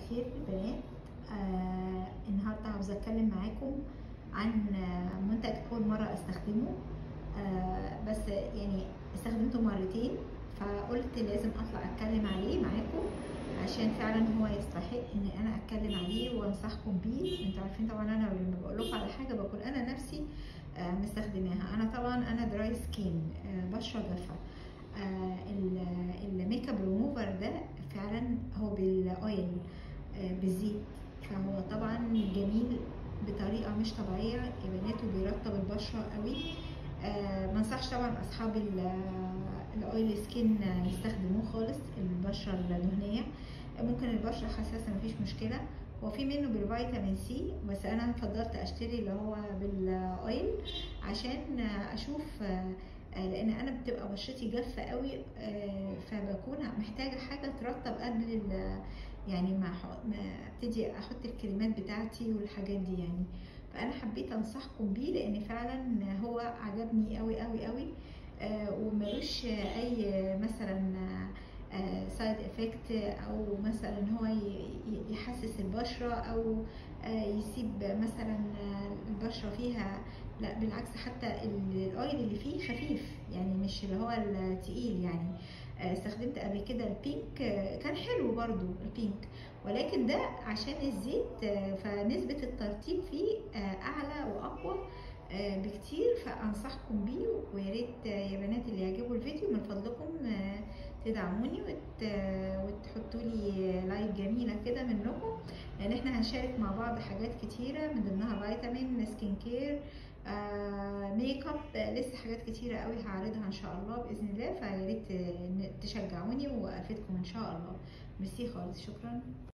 الخير بنات آه النهارده عاوزه اتكلم معاكم عن آه، منتج اول مره استخدمه آه بس يعني استخدمته مرتين فقلت لازم اطلع اتكلم عليه معاكم عشان فعلا هو يستحق ان انا اتكلم عليه وانصحكم بيه انتوا عارفين طبعا انا لما بقول لكم على حاجه بكون انا نفسي آه مستخدماها انا طبعا انا دراي سكين آه بشره جافه آه الميك اب ريموفر ده فعلا هو بالاويل آه بالزيت فهو طبعا جميل بطريقه مش طبيعيه يا بنات وبيرطب البشره قوي آه ما انصحش طبعا اصحاب الاويل سكين يستخدموه خالص البشره الدهنيه ممكن البشره حساسه مفيش مشكله هو في منه بالفيتامين سي بس انا فضلت اشتري اللي هو بالاويل عشان اشوف لان انا بتبقى بشرتي جافه قوي فبكون محتاجه حاجه ترطب قبل يعني ما ابتدي احط الكريمات بتاعتي والحاجات دي يعني فانا حبيت انصحكم بيه لان فعلا هو عجبني قوي قوي قوي وملوش اي مثلا سايد افكت او مثلا هو يحسس البشره او يسيب مثلا البشره فيها لا بالعكس حتى الاويل اللي فيه خفيف يعني مش اللي هو التقيل يعني استخدمت قبل كده البينك كان حلو برضو البينك ولكن ده عشان الزيت فنسبة الترطيب فيه اعلى واقوى بكتير فانصحكم بيه ويا ريت يا بنات اللي يعجبوا الفيديو من فضلكم تدعموني وت... وتحطوا لي لايك جميله كده منكم لان احنا هنشارك مع بعض حاجات كتيره من ضمنها فيتامين سكين كير آه، ميك اب لسه حاجات كتيره قوي هعرضها ان شاء الله باذن الله فيا ريت تشجعوني وافيدكم ان شاء الله ميرسي خالص شكرا